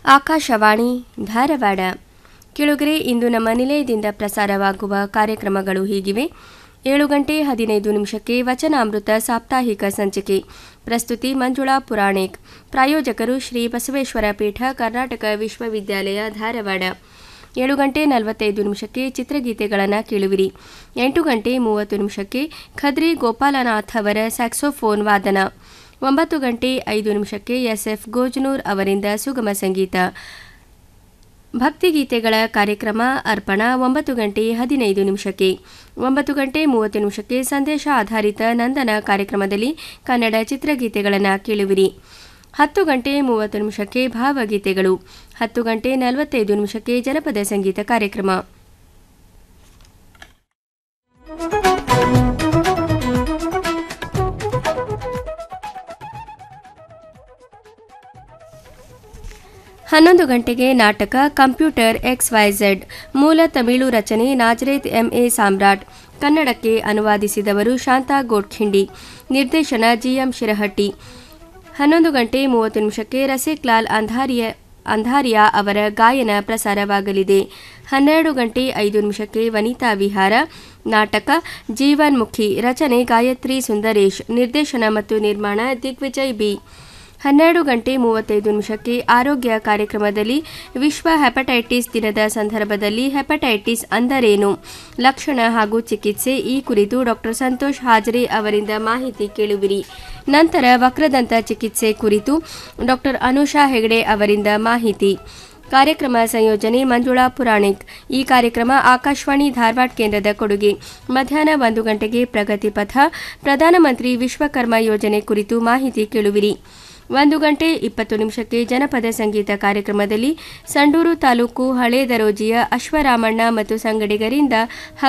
ಆಕಾಶವಾಣಿ ಧಾರವಾಡ ಕೆಳಗರೆ ಇಂದು ನಮ್ಮ ನಿಲಯದಿಂದ ಪ್ರಸಾರವಾಗುವ ಕಾರ್ಯಕ್ರಮಗಳು ಹೀಗಿವೆ ಏಳು ಗಂಟೆ ಹದಿನೈದು ನಿಮಿಷಕ್ಕೆ ವಚನಾಮೃತ ಸಾಪ್ತಾಹಿಕ ಸಂಚಿಕೆ ಪ್ರಸ್ತುತಿ ಮಂಜುಳಾ ಪುರಾಣಿಕ್ ಪ್ರಾಯೋಜಕರು ಶ್ರೀ ಬಸವೇಶ್ವರ ಪೀಠ ಕರ್ನಾಟಕ ವಿಶ್ವವಿದ್ಯಾಲಯ ಧಾರವಾಡ ಏಳು ಗಂಟೆ ನಲವತ್ತೈದು ನಿಮಿಷಕ್ಕೆ ಚಿತ್ರಗೀತೆಗಳನ್ನು ಕೇಳುವಿರಿ ಎಂಟು ಗಂಟೆ ಮೂವತ್ತು ನಿಮಿಷಕ್ಕೆ ಖದ್ರಿ ಗೋಪಾಲನಾಥ್ ಅವರ ಸ್ಯಾಕ್ಸೋಫೋನ್ ವಾದನ ಒಂಬತ್ತು ಗಂಟೆ ಐದು ನಿಮಿಷಕ್ಕೆ ಎಸ್ಎಫ್ ಗೋಜನೂರ್ ಅವರಿಂದ ಸುಗಮ ಸಂಗೀತ ಭಕ್ತಿಗೀತೆಗಳ ಕಾರ್ಯಕ್ರಮ ಅರ್ಪಣಾ ಒಂಬತ್ತು ಗಂಟೆ ಹದಿನೈದು ನಿಮಿಷಕ್ಕೆ ಒಂಬತ್ತು ಗಂಟೆ ಮೂವತ್ತು ನಿಮಿಷಕ್ಕೆ ಸಂದೇಶ ಆಧಾರಿತ ನಂದನ ಕಾರ್ಯಕ್ರಮದಲ್ಲಿ ಕನ್ನಡ ಚಿತ್ರಗೀತೆಗಳನ್ನು ಕೇಳುವಿರಿ ಹತ್ತು ಗಂಟೆ ಮೂವತ್ತು ನಿಮಿಷಕ್ಕೆ ಭಾವಗೀತೆಗಳು ಹತ್ತು ಗಂಟೆ ನಲವತ್ತೈದು ನಿಮಿಷಕ್ಕೆ ಜನಪದ ಸಂಗೀತ ಕಾರ್ಯಕ್ರಮ ಹನ್ನೊಂದು ಗಂಟೆಗೆ ನಾಟಕ ಕಂಪ್ಯೂಟರ್ ಎಕ್ಸ್ ವೈ ಝೆಡ್ ಮೂಲ ತಮಿಳು ರಚನೆ ನಾಜರೇತ್ ಎಂಎ ಸಾಮ್ರಾಟ್ ಕನ್ನಡಕ್ಕೆ ಅನುವಾದಿಸಿದವರು ಶಾಂತಾ ಗೋಡ್ಖಿಂಡಿ ನಿರ್ದೇಶನ ಜಿಎಂ ಶಿರಹಟ್ಟಿ ಹನ್ನೊಂದು ಗಂಟೆ ಮೂವತ್ತು ನಿಮಿಷಕ್ಕೆ ರಸಿಕ್ ಲಾಲ್ ಅಂಧಾರಿಯ ಅಂಧಾರಿಯಾ ಅವರ ಗಾಯನ ಪ್ರಸಾರವಾಗಲಿದೆ ಹನ್ನೆರಡು ಗಂಟೆ ಐದು ನಿಮಿಷಕ್ಕೆ ವನಿತಾ ವಿಹಾರ ನಾಟಕ ಜೀವನ್ಮುಖಿ ರಚನೆ ಗಾಯತ್ರಿ ಸುಂದರೇಶ್ ನಿರ್ದೇಶನ ಮತ್ತು ನಿರ್ಮಾಣ ದಿಗ್ವಿಜಯ್ ಬಿ ಹನ್ನೆರಡು ಗಂಟೆ ಮೂವತ್ತೈದು ನಿಮಿಷಕ್ಕೆ ಆರೋಗ್ಯ ಕಾರ್ಯಕ್ರಮದಲ್ಲಿ ವಿಶ್ವ ಹೆಪಟೈಟಿಸ್ ದಿನದ ಸಂದರ್ಭದಲ್ಲಿ ಹೆಪಟೈಟಿಸ್ ಅಂದರೇನು ಲಕ್ಷಣ ಹಾಗೂ ಚಿಕಿತ್ಸೆ ಈ ಕುರಿತು ಡಾಕ್ಟರ್ ಸಂತೋಷ್ ಹಾಜರೆ ಅವರಿಂದ ಮಾಹಿತಿ ಕೇಳುವಿರಿ ನಂತರ ವಕ್ರದಂತ ಚಿಕಿತ್ಸೆ ಕುರಿತು ಡಾಕ್ಟರ್ ಅನುಷಾ ಹೆಗಡೆ ಅವರಿಂದ ಮಾಹಿತಿ ಕಾರ್ಯಕ್ರಮ ಸಂಯೋಜನೆ ಮಂಜುಳಾ ಪುರಾಣಿಕ್ ಈ ಕಾರ್ಯಕ್ರಮ ಆಕಾಶವಾಣಿ ಧಾರವಾಡ ಕೇಂದ್ರದ ಕೊಡುಗೆ ಮಧ್ಯಾಹ್ನ ಒಂದು ಗಂಟೆಗೆ ಪ್ರಗತಿ ಪಥ ಪ್ರಧಾನಮಂತ್ರಿ ವಿಶ್ವಕರ್ಮ ಯೋಜನೆ ಕುರಿತು ಮಾಹಿತಿ ಕೇಳುವಿರಿ ಒಂದು ಗಂಟೆ ಇಪ್ಪತ್ತು ನಿಮಿಷಕ್ಕೆ ಜನಪದ ಸಂಗೀತ ಕಾರ್ಯಕ್ರಮದಲ್ಲಿ ಸಂಡೂರು ತಾಲೂಕು ಹಳೇ ದರೋಜಿಯ ಅಶ್ವರಾಮಣ್ಣ ಮತ್ತು ಸಂಗಡಿಗರಿಂದ